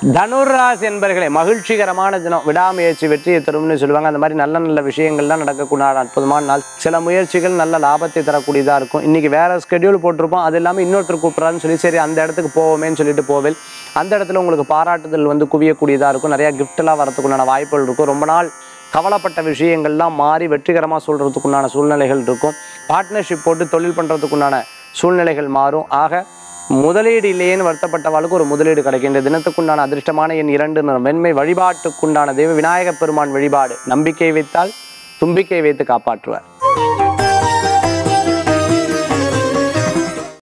தனுராசி என்பர்களே மகிழ்ச்சிகரமான தினம் விடாமுயற்சி வெற்றியை தரும்னு சொல்லுவாங்க அந்த மாதிரி நல்ல நல்ல விஷயங்கள்லாம் நடக்கக்கூடிய அற்புதமான நாள் சில முயற்சிகள் நல்ல லாபத்தை தரக்கூடியதாக இருக்கும் இன்னைக்கு வேற ஸ்கெடியூல் போட்டிருப்போம் அது இல்லாமல் இன்னொருத்தர் கூப்பிட்றான்னு சொல்லி சரி அந்த இடத்துக்கு போவோமேன்னு சொல்லிட்டு போவேல் அந்த இடத்துல உங்களுக்கு பாராட்டுதல் வந்து குவியக்கூடியதாக இருக்கும் நிறையா கிஃப்டெல்லாம் வரதுக்குண்டான வாய்ப்புகள் இருக்கும் ரொம்ப நாள் கவலைப்பட்ட விஷயங்கள்லாம் மாறி வெற்றிகரமாக சொல்கிறதுக்குண்டான சூழ்நிலைகள் இருக்கும் பார்ட்னர்ஷிப் போட்டு தொழில் பண்ணுறதுக்குண்டான சூழ்நிலைகள் மாறும் ஆக முதலீடு இல்லையேன்னு வருத்தப்பட்டவாளுக்கு ஒரு முதலீடு கிடைக்கின்ற தினத்துக்குண்டான அதிர்ஷ்டமான என் இரண்டு நிறம் வெண்மை வழிபாட்டுக்குண்டான தெய்வ விநாயகப் பெருமான் வழிபாடு நம்பிக்கை வைத்தால் தும்பிக்கை வைத்து காப்பாற்றுவார்